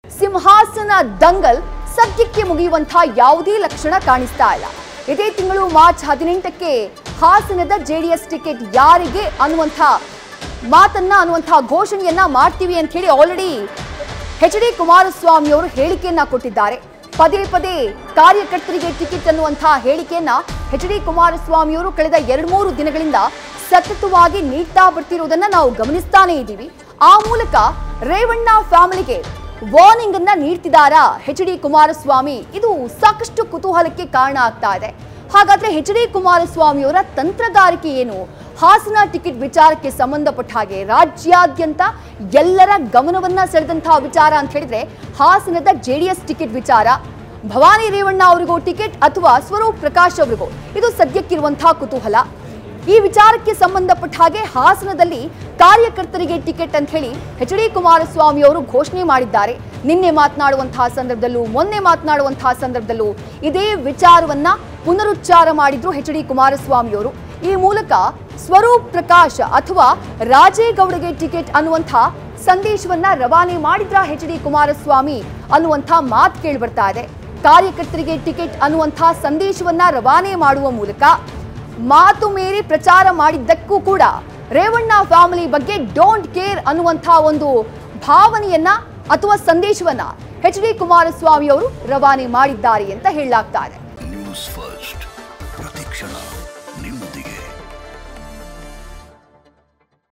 ಸಿಂಹಾಸನ ದಂಗಲ್ ಸದ್ಯಕ್ಕೆ ಮುಗಿಯುವಂತಹ ಯಾವುದೇ ಲಕ್ಷಣ ಕಾಣಿಸ್ತಾ ಇಲ್ಲ ಇದೇ ತಿಂಗಳು ಮಾರ್ಚ್ ಹದಿನೆಂಟಕ್ಕೆ ಹಾಸನದ ಜೆಡಿಎಸ್ ಟಿಕೆಟ್ ಯಾರಿಗೆ ಅನ್ನುವಂಥ ಮಾತನ್ನ ಅನ್ನುವಂಥ ಘೋಷಣೆಯನ್ನ ಮಾಡ್ತೀವಿ ಅಂತ ಹೇಳಿ ಆಲ್ರೆಡಿ ಎಚ್ ಡಿ ಕುಮಾರಸ್ವಾಮಿ ಅವರು ಹೇಳಿಕೆಯನ್ನ ಕೊಟ್ಟಿದ್ದಾರೆ ಪದೇ ಪದೇ ಕಾರ್ಯಕರ್ತರಿಗೆ ಟಿಕೆಟ್ ಅನ್ನುವಂತಹ ಹೇಳಿಕೆಯನ್ನ ಎಚ್ ಡಿ ಕುಮಾರಸ್ವಾಮಿ ಅವರು ಕಳೆದ ಎರಡು ಮೂರು ದಿನಗಳಿಂದ ಸತತವಾಗಿ ನೀಡ್ತಾ ಬರ್ತಿರೋದನ್ನ ನಾವು ಗಮನಿಸ್ತಾನೆ ಇದ್ದೀವಿ ಆ ಮೂಲಕ ರೇವಣ್ಣ ಫ್ಯಾಮಿಲಿಗೆ ವಾರ್ನಿಂಗ್ ಅನ್ನ ನೀಡ್ತಿದ್ದಾರಾ ಎಚ್ ಡಿ ಕುಮಾರಸ್ವಾಮಿ ಇದು ಸಾಕಷ್ಟು ಕುತೂಹಲಕ್ಕೆ ಕಾರಣ ಆಗ್ತಾ ಇದೆ ಹಾಗಾದ್ರೆ ಎಚ್ ಡಿ ಕುಮಾರಸ್ವಾಮಿ ಅವರ ತಂತ್ರಗಾರಿಕೆ ಏನು ಹಾಸನ ಟಿಕೆಟ್ ವಿಚಾರಕ್ಕೆ ಸಂಬಂಧಪಟ್ಟ ಹಾಗೆ ರಾಜ್ಯಾದ್ಯಂತ ಎಲ್ಲರ ಗಮನವನ್ನ ಸೆಳೆದಂತಹ ವಿಚಾರ ಅಂತ ಹೇಳಿದ್ರೆ ಹಾಸನದ ಜೆಡಿಎಸ್ ಟಿಕೆಟ್ ವಿಚಾರ ಭವಾನಿ ರೇವಣ್ಣ ಅವರಿಗೂ ಟಿಕೆಟ್ ಅಥವಾ ಸ್ವರೂಪ್ ಪ್ರಕಾಶ್ ಅವರಿಗೂ ಇದು ಸದ್ಯಕ್ಕಿರುವಂತಹ ಕುತೂಹಲ ಈ ವಿಚಾರಕ್ಕೆ ಸಂಬಂಧಪಟ್ಟ ಹಾಗೆ ಹಾಸನದಲ್ಲಿ ಕಾರ್ಯಕರ್ತರಿಗೆ ಟಿಕೆಟ್ ಅಂತ ಹೇಳಿ ಎಚ್ ಡಿ ಕುಮಾರಸ್ವಾಮಿ ಅವರು ಘೋಷಣೆ ಮಾಡಿದ್ದಾರೆ ನಿನ್ನೆ ಮಾತನಾಡುವಂತಹ ಸಂದರ್ಭದಲ್ಲೂ ಮೊನ್ನೆ ಮಾತನಾಡುವಂತಹ ಸಂದರ್ಭದಲ್ಲೂ ಇದೇ ವಿಚಾರವನ್ನ ಪುನರುಚ್ಚಾರ ಮಾಡಿದ್ರು ಎಚ್ ಡಿ ಕುಮಾರಸ್ವಾಮಿ ಅವರು ಈ ಮೂಲಕ ಸ್ವರೂಪ್ ಪ್ರಕಾಶ್ ಅಥವಾ ರಾಜೇಗೌಡಗೆ ಟಿಕೆಟ್ ಅನ್ನುವಂಥ ಸಂದೇಶವನ್ನ ರವಾನೆ ಮಾಡಿದ್ರ ಎಚ್ ಡಿ ಕುಮಾರಸ್ವಾಮಿ ಅನ್ನುವಂಥ ಮಾತು ಕೇಳಿ ಬರ್ತಾ ಇದೆ ಕಾರ್ಯಕರ್ತರಿಗೆ ಟಿಕೆಟ್ ಅನ್ನುವಂಥ ಸಂದೇಶವನ್ನ ರವಾನೆ ಮಾಡುವ ಮೂಲಕ ಮಾತು ಮೀರಿ ಪ್ರಚಾರ ಮಾಡಿದ್ದಕ್ಕೂ ಕೂಡ ರೇವಣ್ಣ ಫ್ಯಾಮಿಲಿ ಬಗ್ಗೆ ಡೋಂಟ್ ಕೇರ್ ಅನ್ನುವಂಥ ಒಂದು ಭಾವನೆಯನ್ನ ಅಥವಾ ಸಂದೇಶವನ್ನ ಎಚ್ ಡಿ ಕುಮಾರಸ್ವಾಮಿ ಅವರು ರವಾನೆ ಮಾಡಿದ್ದಾರೆ ಅಂತ ಹೇಳಲಾಗ್ತಾ ಇದೆ ನ್ಯೂಸ್ ಫಸ್ಟ್ ಪ್ರತಿಕ್ಷಣ